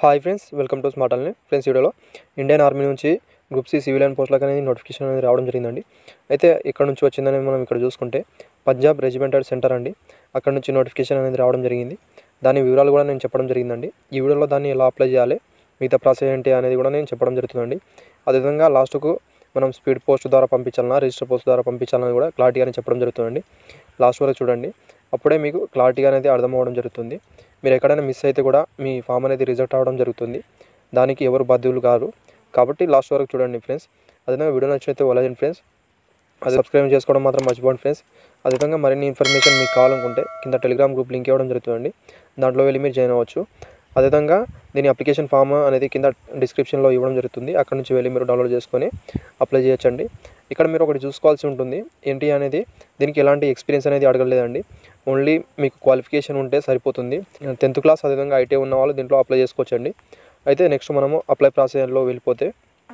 hi friends welcome to smart online friends వీడియోలో Indian army నుంచి group C civilian పోస్టులకు అనేది నోటిఫికేషన్ అనేది రావడం జరిగిందండి అయితే ఇక్కడ నుంచి వచ్చిందని మనం ఇక్కడ చూసుకుంటే పంజాబ్ రెజిమెంటల్ సెంటర్ అండి అక్కడ నుంచి నోటిఫికేషన్ అనేది రావడం జరిగింది దాని వివరాలు కూడా నేను చెప్పడం జరిగిందండి ఈ వీడియోలో దాన్ని ఎలా అప్లై చేయాలి మిగతా ప్రాసెస్ ఏంటి అనేది కూడా నేను చెప్పడం జరుగుతుందండి అదేవిధంగా లాస్ట్కు మనం స్పీడ్ పోస్ట్ ద్వారా పంపించాలన్నా రిజిస్టర్ పోస్ట్ ద్వారా పంపించాలని కూడా క్లారిటీగానే చెప్పడం జరుగుతుందండి లాస్ట్ వరకు చూడండి అప్పుడే మీకు క్లారిటీగా అనేది అర్థం అవ్వడం జరుగుతుంది మీరు ఎక్కడైనా మిస్ అయితే కూడా మీ ఫామ్ అనేది రిజెక్ట్ అవ్వడం జరుగుతుంది దానికి ఎవరు బాధ్యులు కాదు కాబట్టి లాస్ట్ వరకు చూడండి ఫ్రెండ్స్ అదేవిధంగా వీడియో నచ్చినైతే వలజన్ ఫ్రెండ్స్ అది సబ్స్క్రైబ్ చేసుకోవడం మాత్రం మర్చిపోండి ఫ్రెండ్స్ అదేవిధంగా మరిన్ని ఇన్ఫర్మేషన్ మీకు కావాలనుకుంటే కింద టెలిగ్రామ్ గ్రూప్ లింక్ ఇవ్వడం జరుగుతుందండి దాంట్లో వెళ్ళి మీరు జాయిన్ అవ్వచ్చు అదేవిధంగా దీని అప్లికేషన్ ఫామ్ అనేది కింద డిస్క్రిప్షన్లో ఇవ్వడం జరుగుతుంది అక్కడ నుంచి వెళ్ళి మీరు డౌన్లోడ్ చేసుకొని అప్లై చేయొచ్చండి ఇక్కడ మీరు ఒకటి చూసుకోవాల్సి ఉంటుంది ఏంటి అనేది దీనికి ఎలాంటి ఎక్స్పీరియన్స్ అనేది అడగలేదండి ఓన్లీ మీకు క్వాలిఫికేషన్ ఉంటే సరిపోతుంది టెన్త్ క్లాస్ అదేవిధంగా ఐటీ ఉన్న వాళ్ళు దీంట్లో అప్లై చేసుకోవచ్చండి అయితే నెక్స్ట్ మనము అప్లై ప్రాసెస్లో వెళ్ళిపోతే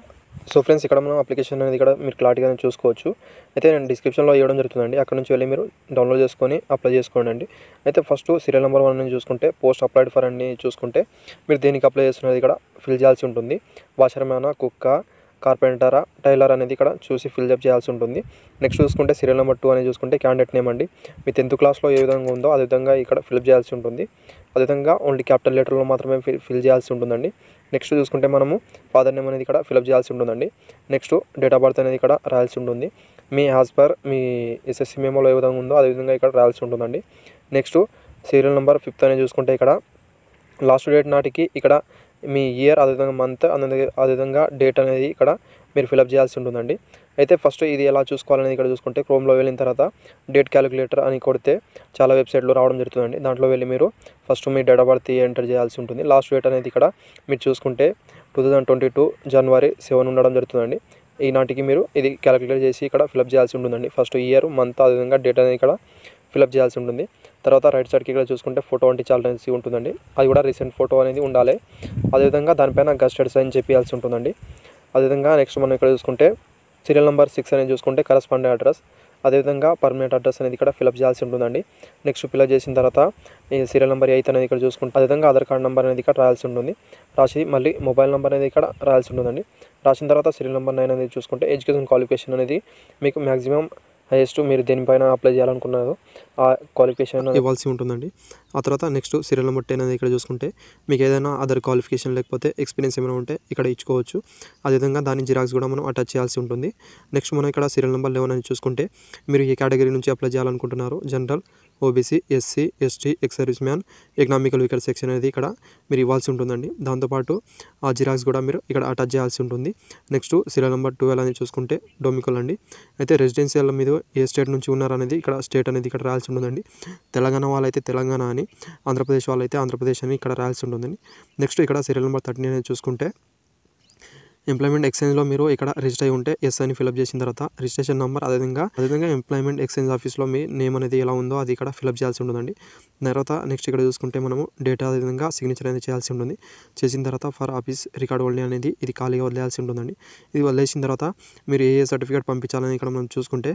సో ఫ్రెండ్స్ ఇక్కడ మనం అప్లికేషన్ అనేది ఇక్కడ మీరు క్లారిటీగా చూసుకోవచ్చు అయితే నేను డిస్క్రిప్షన్లో ఇవ్వడం జరుగుతుందండి అక్కడ నుంచి వెళ్ళి మీరు డౌన్లోడ్ చేసుకొని అప్లై చేసుకోండి అండి అయితే ఫస్ట్ సీరియల్ నెంబర్ వన్ నుంచి చూసుకుంటే పోస్ట్ అప్లైడ్ ఫర్ అని చూసుకుంటే మీరు దేనికి అప్లై చేస్తున్నది ఇక్కడ ఫిల్ చేయాల్సి ఉంటుంది వాషర్మ్యాన్ కుక్క కార్పెంటరా టైలర్ అనేది ఇక్కడ చూసి ఫిల్ అప్ చేయాల్సి ఉంటుంది నెక్స్ట్ చూసుకుంటే సీరియల్ నెంబర్ టూ అనేది చూసుకుంటే క్యాండిడేట్ నేమ్ అండి మీ టెన్త్ క్లాస్లో ఏ విధంగా ఉందో అదే విధంగా ఇక్కడ ఫిల్అప్ చేయాల్సి ఉంటుంది అదేవిధంగా ఓన్లీ క్యాపిటల్ లెటర్లో మాత్రమే ఫిల్ ఫిల్ చేయాల్సి ఉంటుందండి నెక్స్ట్ చూసుకుంటే మనము ఫాదర్ నేమ్ అనేది ఇక్కడ ఫిల్అప్ చేయాల్సి ఉంటుందండి నెక్స్ట్ డేట్ ఆఫ్ బర్త్ అనేది ఇక్కడ రాయాల్సి ఉంటుంది మీ యాజ్ పర్ మీ ఎస్ఎస్సి మేమోలో ఏ విధంగా ఉందో అదే విధంగా ఇక్కడ రాయాల్సి ఉంటుందండి నెక్స్ట్ సీరియల్ నెంబర్ ఫిఫ్త్ అనేది చూసుకుంటే ఇక్కడ లాస్ట్ డేట్ నాటికి ఇక్కడ మీ ఇయర్ అదేవిధంగా మంత్ అదే అదేవిధంగా డేట్ అనేది ఇక్కడ మీరు ఫిలప్ చేయాల్సి ఉంటుందండి అయితే ఫస్ట్ ఇది ఎలా చూసుకోవాలనేది ఇక్కడ చూసుకుంటే క్రోమ్లో వెళ్ళిన తర్వాత డేట్ క్యాలిక్యులేటర్ అని కొడితే చాలా వెబ్సైట్లో రావడం జరుగుతుందండి దాంట్లో వెళ్ళి మీరు ఫస్ట్ మీ డేట్ ఆఫ్ బర్త్ ఎంటర్ చేయాల్సి ఉంటుంది లాస్ట్ డేట్ అనేది ఇక్కడ మీరు చూసుకుంటే టూ థౌజండ్ ట్వంటీ టూ జనవరి సెవెన్ ఉండడం జరుగుతుందండి ఈనాటికి మీరు ఇది క్యాలిక్యులేట్ చేసి ఇక్కడ ఫిలప్ చేయాల్సి ఉంటుందండి ఫస్ట్ ఇయర్ మంత్ అదేవిధంగా డేట్ అనేది ఇక్కడ ఫిలప్ చేయాల్సి ఉంటుంది తర్వాత రైట్ సైడ్కి ఇక్కడ చూసుకుంటే ఫోటో అంటించాల్సి ఉంటుందండి అది కూడా రీసెంట్ ఫోటో అనేది ఉండాలి అదేవిధంగా దానిపైన గస్టెడ్ సైన్ చెప్పాల్సి ఉంటుందండి అదేవిధంగా నెక్స్ట్ మనం ఇక్కడ చూసుకుంటే సీరియల్ నెంబర్ సిక్స్ అనేది చూసుకుంటే కరస్పాండింగ్ అడ్రస్ అదేవిధంగా పర్మనెంట్ అడ్రస్ అనేది ఇక్కడ ఫిలప్ చేయాల్సి ఉంటుందండి నెక్స్ట్ ఫిలప్ చేసిన తర్వాత ఈ సీరియల్ నెంబర్ ఎయిత్ అనేది ఇక్కడ చూసుకుంటే అదేవిధంగా ఆధార్ కార్డ్ నెంబర్ అనేది ఇక్కడ రాయాల్సి ఉంటుంది రాసి మళ్ళీ మొబైల్ నెంబర్ అనేది ఇక్కడ రాయాల్సి ఉంటుందండి రాసిన తర్వాత సీరియల్ నెంబర్ నైన్ అనేది చూసుకుంటే ఎడ్యుకేషన్ క్వాలిఫికేషన్ అనేది మీకు మ్యాక్సిమం హైయెస్ట్ మీరు దేనిపైన అప్లై చేయాలనుకున్నారో ఆ క్వాలిఫికేషన్ ఇవ్వాల్సి ఉంటుందండి ఆ తర్వాత నెక్స్ట్ సీరియల్ నెంబర్ టెన్ అనేది ఇక్కడ చూసుకుంటే మీకు ఏదైనా అదర్ క్వాలిఫికేషన్ లేకపోతే ఎక్స్పీరియన్స్ ఏమైనా ఉంటే ఇక్కడ ఇచ్చుకోవచ్చు అదేవిధంగా దాని జిరాక్స్ కూడా మనం అటాచ్ చేయాల్సి ఉంటుంది నెక్స్ట్ మనం ఇక్కడ సీరియల్ నెంబర్ లెవెన్ అని చూసుకుంటే మీరు ఏ కేటగిరీ నుంచి అప్లై చేయాలనుకుంటున్నారు general OBC SC ST ex service man economical weaker section అనేది ఇక్కడ మీరు ఇవ్వాల్సి ఉంటుందండి దాంతోపాటు ఆ జిరాక్స్ కూడా మీరు ఇక్కడ అటాచ్ చేయాల్సి ఉంటుంది నెక్స్ట్ సీరియల్ నెంబర్ ట్వెల్వ్ అనేది చూసుకుంటే డొమికల్ అండి అయితే రెసిడెన్షియల్ మీద ఏ స్టేట్ నుంచి ఉన్నారనేది ఇక్కడ స్టేట్ అనేది ఇక్కడ రాయాల్సి ఉంటుందండి తెలంగాణ వాళ్ళైతే తెలంగాణ అని ఆంధ్రప్రదేశ్ వాళ్ళైతే ఆంధ్రప్రదేశ్ అని ఇక్కడ రాయాల్సి ఉంటుందండి నెక్స్ట్ ఇక్కడ సీరియల్ నెంబర్ థర్టీన్ అనేది చూసుకుంటే ఎంప్లాయ్మెంట్ ఎక్స్చేంజ్లో మీరు ఇక్కడ రిజిస్టర్ అయి ఉంటే ఎస్ అని ఫిలప్ చేసిన తర్వాత రిజిస్ట్రేషన్ నెంబర్ అదేవిధంగా అదేవిధంగా ఎంప్లాయ్మెంట్ ఎక్స్చేంజ్ ఆఫీస్లో మీ నేమ్ అనేది ఎలా ఉందో అది ఇక్కడ ఫిలప్ చేయాల్సి ఉంటుందండి తర్వాత నెక్స్ట్ ఇక్కడ చూసుకుంటే మనము డేటా అదేవిధంగా సిగ్నేచర్ అనేది చేయాల్సి ఉంటుంది చేసిన తర్వాత ఫర్ ఆఫీస్ రికార్డ్ హోల్డింగ్ అనేది ఇది ఖాళీగా వదిలేయాల్సి ఉంటుందండి ఇది వదిలేసిన తర్వాత మీరు ఏ ఏ సర్టిఫికేట్ పంపించాలని ఇక్కడ మనం చూసుకుంటే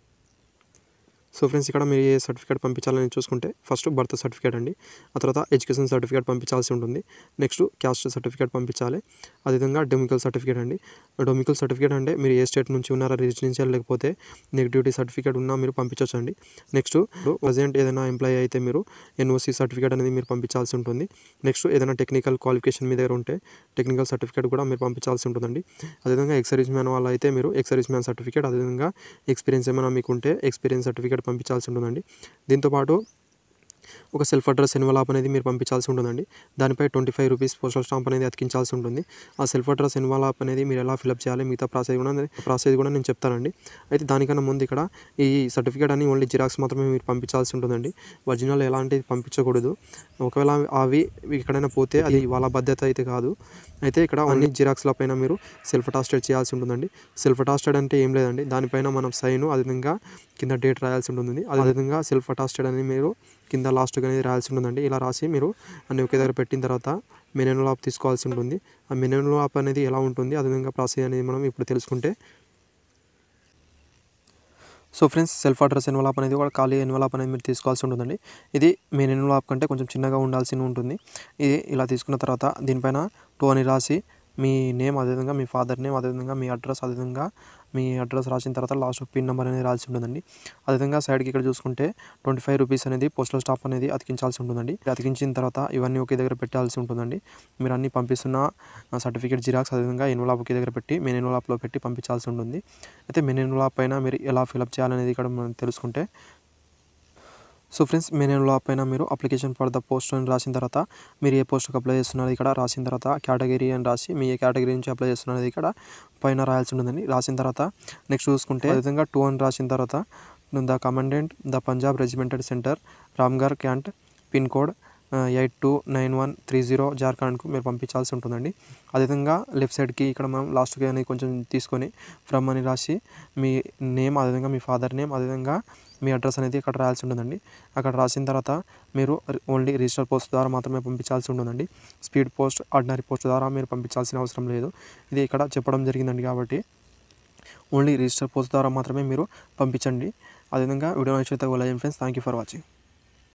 సో ఫ్రెండ్స్ ఇక్కడ మీరు ఏ సర్టిఫికేట్ పంపించాలని చూసుకుంటే ఫస్ట్ బర్త్ సర్టిఫికేట్ అండి ఆ తర్వాత ఎడ్యుకేషన్ సర్టిఫికేట్ పంపించాల్సి ఉంటుంది నెక్స్ట్ క్యాస్ట్ సర్టిఫికేట్ పంపించాలి అదేవిధంగా డొమికల్ సర్టిఫికేట్ అండి డొమికల్ సర్టిఫికేట్ అంటే మీరు ఏ స్టేట్ నుంచి ఉన్నారో రెసిడెన్షియల్ లేకపోతే నెగిటివిటీ సర్టిఫికేట్ ఉన్నా మీరు పంపించవచ్చు అండి నెక్స్ట్ ప్రజెంట్ ఏదైనా ఎంప్లాయీ అయితే మీరు ఎన్ఓసి సర్టిఫికేట్ అనేది మీరు పంపించాల్సి ఉంటుంది నెక్స్ట్ ఏదైనా టెక్నికల్ క్వాలిఫికేషన్ మీ దగ్గర ఉంటే టెక్నికల్ సర్టిఫికేట్ కూడా మీరు పంపించాల్సి ఉంటుందండి అదేవిధంగా ఎక్స్ సర్వీస్ మ్యాన్ వాళ్ళు అయితే మీరు ఎక్స్ సర్వీస్ మ్యాన్ సర్టిఫికేట్ అదేవిధంగా ఎక్స్పీరియన్స్ ఏమైనా మీకు ఉంటే ఎక్స్పీరియన్స్ సర్టిఫికేట్ పంపించాల్సి ఉంటుందండి దీంతోపాటు ఒక సెల్ఫ్ అడ్రస్ ఎన్వలాప్ అనేది మీరు పంపించాల్సి ఉంటుందండి దానిపై twenty five rupees postal stamp అనేది అతికించాల్సి ఉంటుంది ఆ సెల్ఫ్ అడ్రస్ ఎన్వలాప్ అనేది మీరు ఎలా ఫిలప్ చేయాలి మిగతా ప్రాసెస్ కూడా ప్రాసెస్ కూడా నేను చెప్తానండి అయితే దానికన్నా ముందు ఇక్కడ ఈ సర్టిఫికేట్ అని ఓన్లీ జిరాక్స్ మాత్రమే మీరు పంపించాల్సి ఉంటుందండి ఒరిజినల్ ఎలాంటిది పంపించకూడదు ఒకవేళ అవి ఎక్కడైనా పోతే అది వాళ్ళ బాధ్యత అయితే కాదు అయితే ఇక్కడ అన్ని జిరాక్స్ల పైన మీరు సెల్ఫ్ అటాస్టెడ్ చేయాల్సి ఉంటుందండి సెల్ఫ్ అటాస్టెడ్ అంటే ఏం లేదండి దానిపైన మనం సైన్ అదేవిధంగా కింద డేట్ రాయాల్సి ఉంటుంది అదేవిధంగా సెల్ఫ్ అటాస్టెడ్ అని మీరు కింద లాస్ట్గా అనేది రాయాల్సి ఉంటుందండి ఇలా రాసి మీరు అన్ని ఒకే దగ్గర పెట్టిన తర్వాత మెనూ లాప్ తీసుకోవాల్సి ఉంటుంది ఆ మెనూ లాప్ అనేది ఎలా ఉంటుంది అదేవిధంగా ప్రాసెస్ అనేది మనం ఇప్పుడు తెలుసుకుంటే so friends self address envelope అనేది కూడా ఖాళీ ఎన్వలాప్ అనేది మీరు తీసుకోవాల్సి ఉంటుందండి ఇది మెయిన్ ఎన్వలాప్ కంటే కొంచెం చిన్నగా ఉండాల్సి ఉంటుంది ఇది ఇలా తీసుకున్న తర్వాత దీనిపైన టూ అని రాసి మీ నేమ్ అదేవిధంగా మీ ఫాదర్ నేమ్ అదేవిధంగా మీ అడ్రస్ అదేవిధంగా మీ అడ్రస్ రాసిన తర్వాత లాస్ట్ పిన్ నెంబర్ అనేది రాసి ఉంటుందండి అదేవిధంగా సైడ్కి ఇక్కడ చూసుకుంటే ట్వంటీ ఫైవ్ రూపీస్ అనేది పోస్టల్ స్టాప్ అనేది అతికించాల్సి ఉంటుందండి అతికించిన తర్వాత ఇవన్నీ ఒకే దగ్గర పెట్టాల్సి ఉంటుందండి మీరు అన్ని పంపిస్తున్న సర్టిఫికేట్ జిరాక్స్ అదేవిధంగా ఎన్వలాప్ ఒకే దగ్గర పెట్టి మెయిన్ ఎన్వలాప్లో పెట్టి పంపించాల్సి ఉంటుంది అయితే మెయిన్ ఎన్వలాప్ పైన మీరు ఎలా ఫిలప్ చేయాలనేది ఇక్కడ మనం తెలుసుకుంటే సో ఫ్రెండ్స్ మెనూలో పైన మీరు అప్లికేషన్ ఫర్ ద పోస్ట్ అని రాసిన తర్వాత మీరు ఏ పోస్ట్కి అప్లై చేస్తున్నారు ఇక్కడ రాసిన తర్వాత కేటగిరీ అని రాసి మీ ఏ కేటగిరీ నుంచి అప్లై చేస్తున్నది ఇక్కడ పైన రాయాల్సి ఉంటుందండి రాసిన తర్వాత నెక్స్ట్ చూసుకుంటే విధంగా టూ అని రాసిన తర్వాత the commandant the Punjab regimented centre Ramgarh cantt pin code eight two nine one three zero జార్ఖండ్కు మీరు పంపించాల్సి ఉంటుందండి అదేవిధంగా లెఫ్ట్ సైడ్కి ఇక్కడ మనం లాస్ట్కి అనేది కొంచెం తీసుకొని ఫ్రమ్ అని రాసి మీ నేమ్ అదేవిధంగా మీ ఫాదర్ నేమ్ అదేవిధంగా మీ అడ్రస్ అనేది ఇక్కడ రాయాల్సి ఉంటుందండి అక్కడ రాసిన తర్వాత మీరు ఓన్లీ రిజిస్టర్ పోస్ట్ ద్వారా మాత్రమే పంపించాల్సి ఉంటుందండి స్పీడ్ పోస్ట్ ఆర్డినరీ పోస్ట్ ద్వారా మీరు పంపించాల్సిన అవసరం లేదు ఇది ఇక్కడ చెప్పడం జరిగిందండి కాబట్టి ఓన్లీ రిజిస్టర్ పోస్ట్ ద్వారా మాత్రమే మీరు పంపించండి అదేవిధంగా వీడియో నచ్చితే like friends thank you for watching